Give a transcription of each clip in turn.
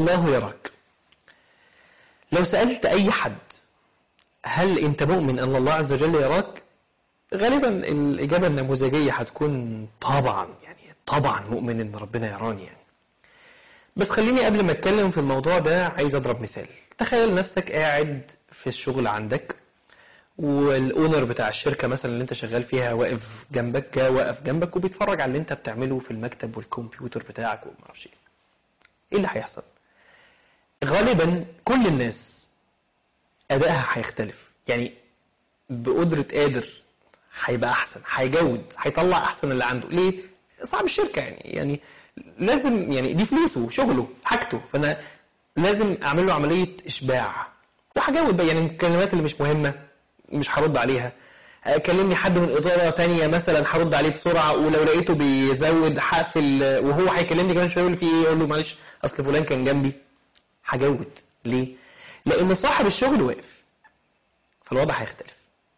الله يراك لو سألت أي حد هل أنت مؤمن أن الله عز وجل يراك غالبا الإجابة النموذجية هتكون طبعا يعني طبعا مؤمن أن ربنا يراني يعني بس خليني قبل ما اتكلم في الموضوع ده عايز اضرب مثال تخيل نفسك قاعد في الشغل عندك والاونر بتاع الشركه مثلا اللي انت شغال فيها واقف جنبك جا واقف جنبك وبيتفرج على اللي انت بتعمله في المكتب والكمبيوتر بتاعك وما اعرفش ايه ايه اللي هيحصل غالبا كل الناس ادائها هيختلف يعني بقدره قادر هيبقى احسن هيجود هيطلع احسن اللي عنده ليه صاحب الشركه يعني يعني لازم يعني دي فلوسه شغله حاجته فانا لازم اعمل له عمليه اشباع وهجاوب بقى يعني الكلمات اللي مش مهمه مش هرد عليها كلمني حد من إدارة تانية مثلا هرد عليه بسرعة ولو لقيته بيزود هقفل وهو هيكلمني كمان شوية يقول لي في إيه؟ أقول له معلش أصل فلان كان جنبي هجود ليه؟ لأن صاحب الشغل واقف فالوضع هيختلف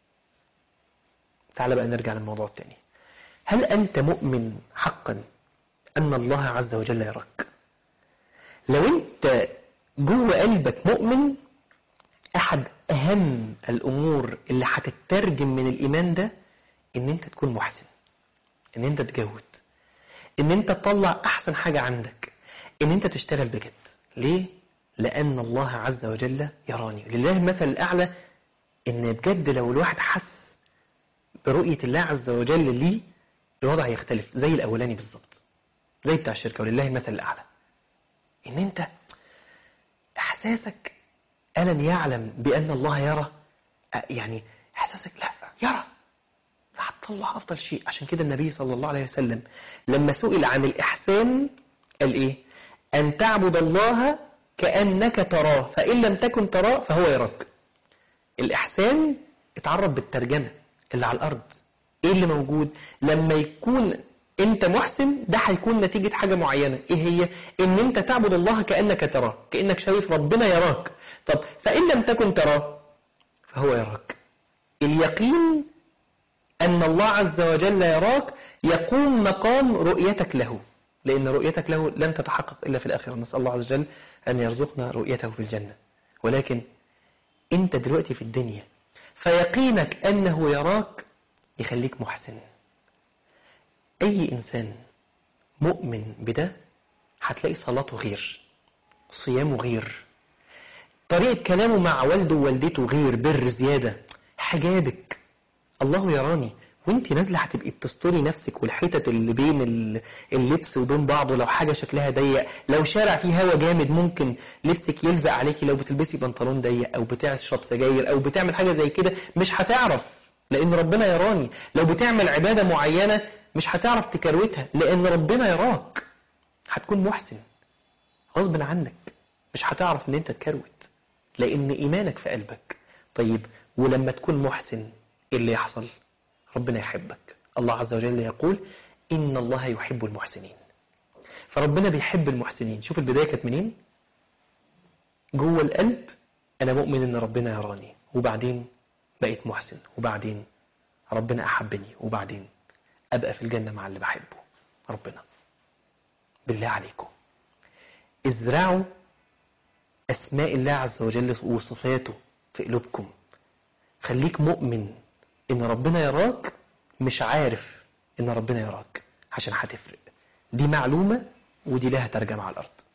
تعال بقى نرجع للموضوع التاني هل أنت مؤمن حقا أن الله عز وجل يراك لو أنت جوه قلبك مؤمن أحد أهم الأمور اللي هتترجم من الإيمان ده إن أنت تكون محسن إن أنت تجود إن أنت تطلع أحسن حاجة عندك إن أنت تشتغل بجد ليه؟ لأن الله عز وجل يراني لله المثل الأعلى إن بجد لو الواحد حس برؤية الله عز وجل ليه الوضع يختلف زي الأولاني بالظبط زي بتاع الشركة ولله المثل الأعلى إن أنت إحساسك ألم يعلم بأن الله يرى يعني إحساسك لا يرى هتطلع أفضل شيء عشان كده النبي صلى الله عليه وسلم لما سئل عن الإحسان قال إيه أن تعبد الله كأنك تراه فإن لم تكن تراه فهو يراك الإحسان اتعرف بالترجمة اللي على الأرض إيه اللي موجود لما يكون انت محسن ده هيكون نتيجة حاجة معينة ايه هي ان انت تعبد الله كأنك تراه كأنك شايف ربنا يراك طب فإن لم تكن تراه فهو يراك اليقين أن الله عز وجل يراك يقوم مقام رؤيتك له لأن رؤيتك له لن تتحقق إلا في الآخرة نسأل الله عز وجل أن يرزقنا رؤيته في الجنة ولكن أنت دلوقتي في الدنيا فيقينك أنه يراك يخليك محسن أي إنسان مؤمن بده هتلاقي صلاته غير صيامه غير طريقة كلامه مع والده ووالدته غير بر زيادة حجابك الله يراني وانت نازلة هتبقي بتستوري نفسك والحتت اللي بين اللبس وبين بعضه لو حاجة شكلها ضيق لو شارع فيه هوا جامد ممكن لبسك يلزق عليكي لو بتلبسي بنطلون ضيق او بتشرب سجاير او بتعمل حاجة زي كده مش هتعرف لان ربنا يراني لو بتعمل عبادة معينة مش هتعرف تكروتها لأن ربنا يراك هتكون محسن غصب عنك مش هتعرف ان انت تكروت لأن إيمانك في قلبك طيب ولما تكون محسن ايه اللي يحصل ربنا يحبك الله عز وجل يقول إن الله يحب المحسنين فربنا بيحب المحسنين شوف البداية كانت منين جوه القلب أنا مؤمن إن ربنا يراني وبعدين بقيت محسن وبعدين ربنا أحبني وبعدين أبقى في الجنة مع اللي بحبه ربنا بالله عليكم ازرعوا أسماء الله عز وجل وصفاته في قلوبكم خليك مؤمن إن ربنا يراك مش عارف إن ربنا يراك عشان هتفرق دي معلومة ودي لها ترجمة على الأرض